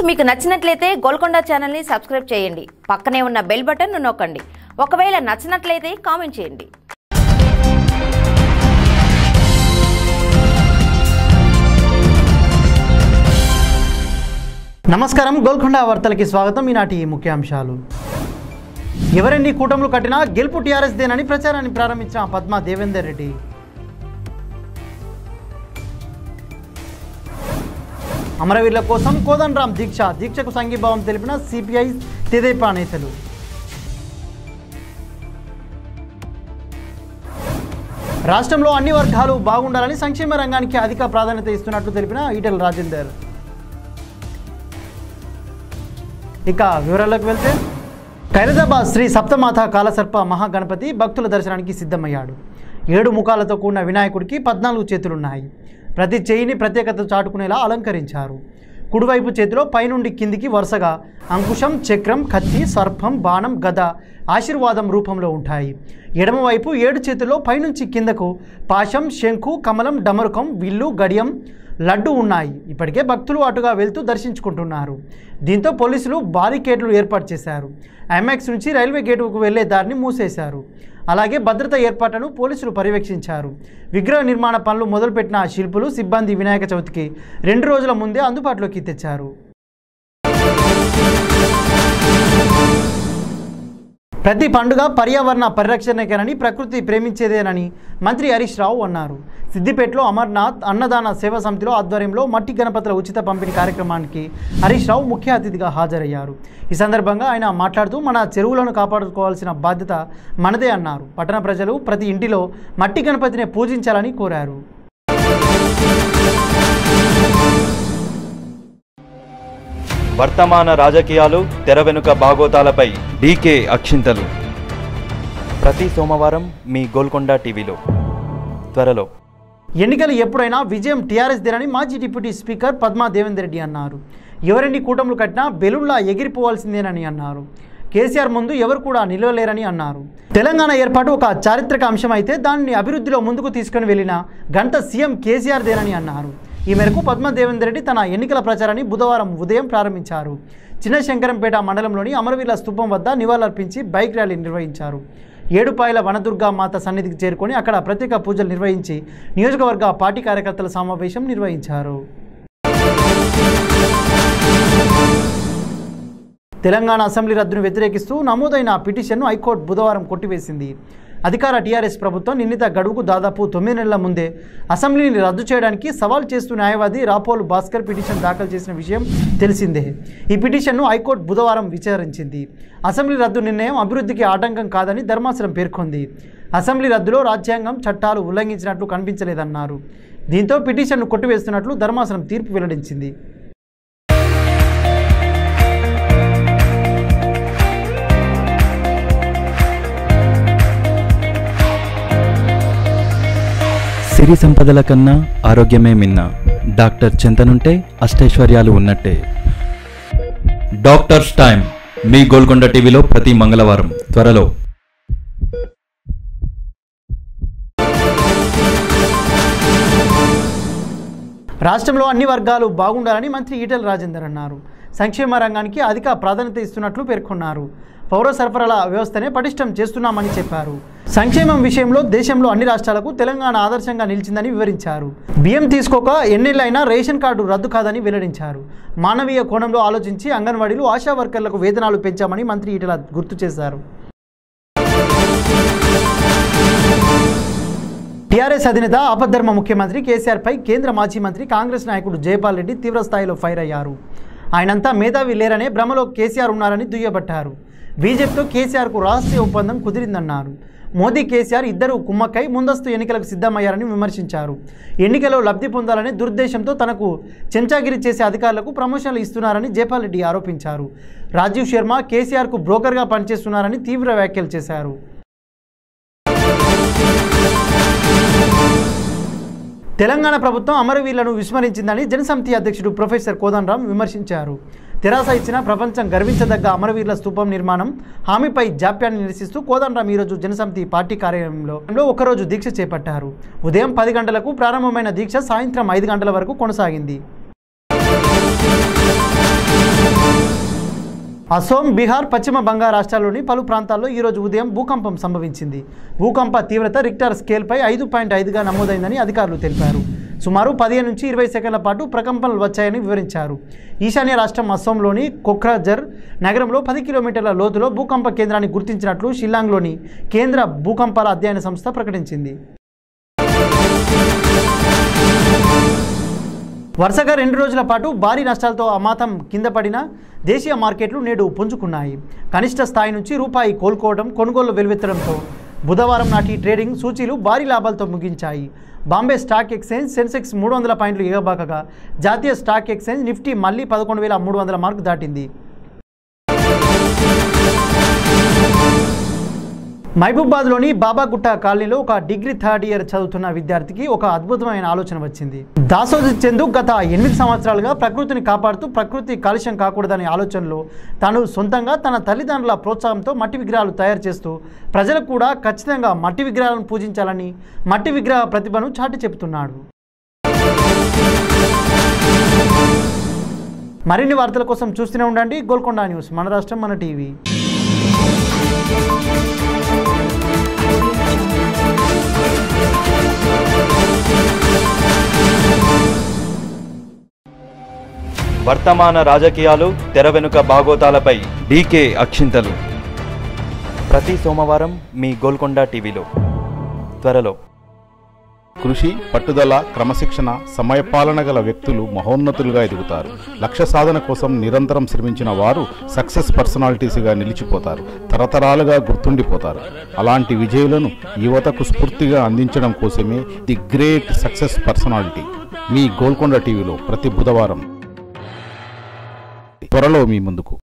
మీకు నచ్చినట్లయితే గోల్కొండ ఛానల్ని సబ్స్క్రైబ్ చేయండి పక్కనే ఉన్న బెల్ బటన్ నొక్కండి ఒకవేళ నచ్చినట్లయితే కామెంట్ చేయండి నమస్కారం గోల్కొండ వార్తలకి స్వాగతం ఈనాటి ముఖ్యాంశాలు ఎవరెన్ని కూటములు కట్టినా గెలుపు టీఆర్ఎస్ దేనని ప్రచారాన్ని ప్రారంభించిన పద్మా దేవేందర్ రెడ్డి అమరవీరుల కోసం కోదండరాం దీక్ష దీక్షకు సంఘీభావం తెలిపిన సిపిఐ తెదేపా నేతలు రాష్ట్రంలో అన్ని వర్గాలు బాగుండాలని సంక్షేమ రంగానికి అధిక ప్రాధాన్యత ఇస్తున్నట్లు తెలిపిన ఈటెల రాజేందర్ ఇక వివరాల్లోకి వెళ్తే ఖైరదాబాద్ శ్రీ సప్తమాత కాలసర్ప మహాగణపతి భక్తుల దర్శనానికి సిద్ధమయ్యాడు ఏడు ముఖాలతో కూడిన వినాయకుడికి పద్నాలుగు చేతులున్నాయి ప్రతి చేయిని ప్రత్యేకత చాటుకునేలా అలంకరించారు కుడివైపు చేతిలో పైనుండి కిందికి వరుసగా అంకుశం చక్రం కత్తి సర్పం బాణం గద ఆశీర్వాదం రూపంలో ఉంటాయి ఎడమవైపు ఏడు చేతుల్లో పైనుంచి కిందకు పాశం శంఖు కమలం డమరుకం విల్లు గడియం లడ్డు ఉన్నాయి ఇప్పటికే భక్తులు అటుగా వెళ్తూ దర్శించుకుంటున్నారు దీంతో పోలీసులు బారికేడ్లు ఏర్పాటు చేశారు ఐమాక్స్ నుంచి రైల్వే గేటుకు వెళ్లే దారిని మూసేశారు అలాగే భద్రత ఏర్పాట్లను పోలీసులు పర్యవేక్షించారు విగ్రహ నిర్మాణ పనులు మొదలుపెట్టిన శిల్పులు సిబ్బంది వినాయక చవితికి రెండు రోజుల ముందే అందుబాటులోకి తెచ్చారు ప్రతి పండుగ పర్యావరణ పరిరక్షణకేనని ప్రకృతి ప్రేమించేదేనని మంత్రి హరీష్ రావు అన్నారు సిద్దిపేటలో అమర్నాథ్ అన్నదాన సేవా సమితిలో ఆధ్వర్యంలో మట్టి గణపతుల ఉచిత పంపిణీ కార్యక్రమానికి హరీష్ రావు ముఖ్య అతిథిగా హాజరయ్యారు ఈ సందర్భంగా ఆయన మాట్లాడుతూ మన చెరువులను కాపాడుకోవాల్సిన బాధ్యత మనదే అన్నారు పట్టణ ప్రజలు ప్రతి ఇంటిలో మట్టి గణపతిని పూజించాలని కోరారు వర్తమాన రాజకీయాలు తెర వెనుక బాగోతాలపై డీకే అక్షింతలు ప్రతి సోమవారం మీ గోల్కొండ టీవీలో త్వరలో ఎన్నికలు ఎప్పుడైనా విజయం టీఆర్ఎస్ దేనని మాజీ డిప్యూటీ స్పీకర్ పద్మా దేవేందర్ రెడ్డి అన్నారు ఎవరెన్ని కూటములు కట్టినా బెలూన్లా ఎగిరిపోవాల్సిందేనని అన్నారు కేసీఆర్ ముందు ఎవరు కూడా నిలవలేరని అన్నారు తెలంగాణ ఏర్పాటు ఒక చారిత్రక అంశం అయితే దానిని అభివృద్ధిలో ముందుకు తీసుకుని వెళ్లిన గంట సీఎం కేసీఆర్ దేనని అన్నారు ఈ మేరకు పద్మా దేవేందర్ రెడ్డి తన ఎన్నికల ప్రచారాన్ని బుధవారం ఉదయం ప్రారంభించారు చిన్న శంకరంపేట మండలంలోని అమరవీరుల స్తూపం వద్ద నివాళులర్పించి బైక్ ర్యాలీ నిర్వహించారు ఏడుపాయల వనదుర్గా మాత సన్నిధికి చేరుకొని అక్కడ ప్రత్యేక పూజలు నిర్వహించి నియోజకవర్గ పార్టీ కార్యకర్తల సమావేశం నిర్వహించారు తెలంగాణ అసెంబ్లీ రద్దును వ్యతిరేకిస్తూ నమోదైన పిటిషన్ను హైకోర్టు బుధవారం కొట్టివేసింది అధికార టీఆర్ఎస్ ప్రభుత్వం నిర్ణీత గడువుకు దాదాపు తొమ్మిది నెలల ముందే అసెంబ్లీని రద్దు చేయడానికి సవాల్ చేస్తూ న్యాయవాది రాపోలు భాస్కర్ పిటిషన్ దాఖలు చేసిన విషయం తెలిసిందే ఈ పిటిషన్ను హైకోర్టు బుధవారం విచారించింది అసెంబ్లీ రద్దు నిర్ణయం అభివృద్ధికి ఆటంకం కాదని ధర్మాసనం పేర్కొంది అసెంబ్లీ రద్దులో రాజ్యాంగం చట్టాలు ఉల్లంఘించినట్లు కనిపించలేదన్నారు దీంతో పిటిషన్ను కొట్టివేస్తున్నట్లు ధర్మాసనం తీర్పు వెల్లడించింది సిరి సంపదల కన్నా ఆరోగ్యమే మిన్న డాక్టర్ చింతనుంటే అష్టైశ్వర్యాలు ఉన్నట్టే డాక్టర్స్ టైం మీ గోల్కొండ టీవీలో ప్రతి మంగళవారం త్వరలో రాష్ట్రంలో అన్ని వర్గాలు బాగుండాలని మంత్రి ఈటెల రాజేందర్ అన్నారు సంక్షేమ రంగానికి అధిక ప్రాధాన్యత ఇస్తున్నట్లు పేర్కొన్నారు పౌర సరఫరాల వ్యవస్థనే పటిష్టం చేస్తున్నామని చెప్పారు సంక్షేమం విషయంలో దేశంలో అన్ని రాష్ట్రాలకు తెలంగాణ ఆదర్శంగా నిలిచిందని వివరించారు బియ్యం తీసుకోక ఎన్నేళ్ళైనా రేషన్ కార్డు రద్దు కాదని వెల్లడించారు మానవీయ కోణంలో ఆలోచించి అంగన్వాడీలు ఆశా వర్కర్లకు వేతనాలు పెంచామని మంత్రి ఈటెల గుర్తు చేశారు టీఆర్ఎస్ అధినేత ఆపద్ధర్మ ముఖ్యమంత్రి కేసీఆర్పై కేంద్ర మాజీ మంత్రి కాంగ్రెస్ నాయకుడు జయపాల్ రెడ్డి తీవ్ర స్థాయిలో ఫైర్ అయ్యారు ఆయనంతా మేధావి లేరనే భ్రమలో కేసీఆర్ ఉన్నారని దుయ్యబట్టారు బీజేపీతో కేసీఆర్కు రహస్య ఒప్పందం కుదిరిందన్నారు మోదీ కేసీఆర్ ఇద్దరు కుమ్మక్కై ముందస్తు ఎన్నికలకు సిద్ధమయ్యారని విమర్శించారు ఎన్నికలో లబ్ధి పొందాలనే దురుద్దేశంతో తనకు చెంచాగిరి చేసే అధికారులకు ప్రమోషన్లు ఇస్తున్నారని జయపాల్ రెడ్డి ఆరోపించారు రాజీవ్ శర్మ కేసీఆర్కు బ్రోకర్గా పనిచేస్తున్నారని తీవ్ర వ్యాఖ్యలు చేశారు తెలంగాణ ప్రభుత్వం అమరవీరులను విస్మరించిందని జనసమితి అధ్యక్షుడు ప్రొఫెసర్ కోదండరాం విమర్శించారు తెరాస ఇచ్చిన ప్రపంచం గర్వించదగ్గ అమరవీరుల స్తూపం నిర్మాణం హామీపై జాప్యాన్ని నిరసిస్తూ కోదండరాం ఈరోజు జనసమితి పార్టీ కార్యాలయంలో ఒకరోజు దీక్ష చేపట్టారు ఉదయం పది గంటలకు ప్రారంభమైన దీక్ష సాయంత్రం ఐదు గంటల వరకు కొనసాగింది అసోం బీహార్ పశ్చిమ బంగాల్ రాష్ట్రాల్లోని పలు ప్రాంతాల్లో ఈరోజు ఉదయం భూకంపం సంభవించింది భూకంప తీవ్రత రిక్టర్ స్కేల్పై ఐదు పాయింట్ ఐదుగా నమోదైందని అధికారులు తెలిపారు సుమారు పదిహేను నుంచి ఇరవై సెకండ్ల పాటు ప్రకంపనలు వచ్చాయని వివరించారు ఈశాన్య రాష్ట్రం అస్సోంలోని కొఖ్రాజర్ నగరంలో పది కిలోమీటర్ల లోతులో భూకంప కేంద్రాన్ని గుర్తించినట్లు షిల్లాంగ్లోని కేంద్ర భూకంపాల అధ్యయన సంస్థ ప్రకటించింది వరుసగా రెండు రోజుల పాటు భారీ నష్టాలతో అమాతం కింద పడిన దేశీయ మార్కెట్లు నేడు పుంజుకున్నాయి కనిష్ట స్థాయి నుంచి రూపాయి కోలుకోవడం కొనుగోలు వెలువెత్తడంతో బుధవారం నాటి ట్రేడింగ్ సూచీలు భారీ లాభాలతో ముగించాయి బాంబే స్టాక్ ఎక్స్చేంజ్ సెన్సెక్స్ మూడు వందల పాయింట్లు ఎగబాకగా జాతీయ స్టాక్ ఎక్స్చేంజ్ నిఫ్టీ మళ్ళీ పదకొండు వేల మూడు వందల మార్కు దాటింది మహబూబాద్లోని బాబాగుట్ట కాలనీలో ఒక డిగ్రీ థర్డ్ ఇయర్ చదువుతున్న విద్యార్థికి ఒక అద్భుతమైన ఆలోచన వచ్చింది దాసోజి చందు గత ఎనిమిది సంవత్సరాలుగా ప్రకృతిని కాపాడుతూ ప్రకృతి కాలుష్యం కాకూడదనే ఆలోచనలో తాను సొంతంగా తన తల్లిదండ్రుల ప్రోత్సాహంతో మట్టి విగ్రహాలు తయారు చేస్తూ ప్రజలకు కూడా ఖచ్చితంగా మట్టి విగ్రహాలను పూజించాలని మట్టి విగ్రహ ప్రతిభను చాటి చెబుతున్నాడు మరిన్ని వార్తల కోసం చూస్తూనే ఉండండి గోల్కొండ న్యూస్ మన రాష్ట్రం మన టీవీ వర్తమాన రాజకీయాలు తెర వెనుక బాగోతాలపై డీకే అక్షింతలు ప్రతి సోమవారం మీ గోల్కొండ టీవీలో త్వరలో కృషి పట్టుదల క్రమశిక్షణ సమయపాలన గల వ్యక్తులు మహోన్నతులుగా ఎదుగుతారు లక్ష్య సాధన కోసం నిరంతరం శ్రమించిన వారు సక్సెస్ పర్సనాలిటీస్గా నిలిచిపోతారు తరతరాలుగా గుర్తుండిపోతారు అలాంటి విజయులను యువతకు స్ఫూర్తిగా అందించడం కోసమే ది గ్రేట్ సక్సెస్ పర్సనాలిటీ మీ గోల్కొండ టీవీలో ప్రతి బుధవారం త్వరలో మీ ముందుకు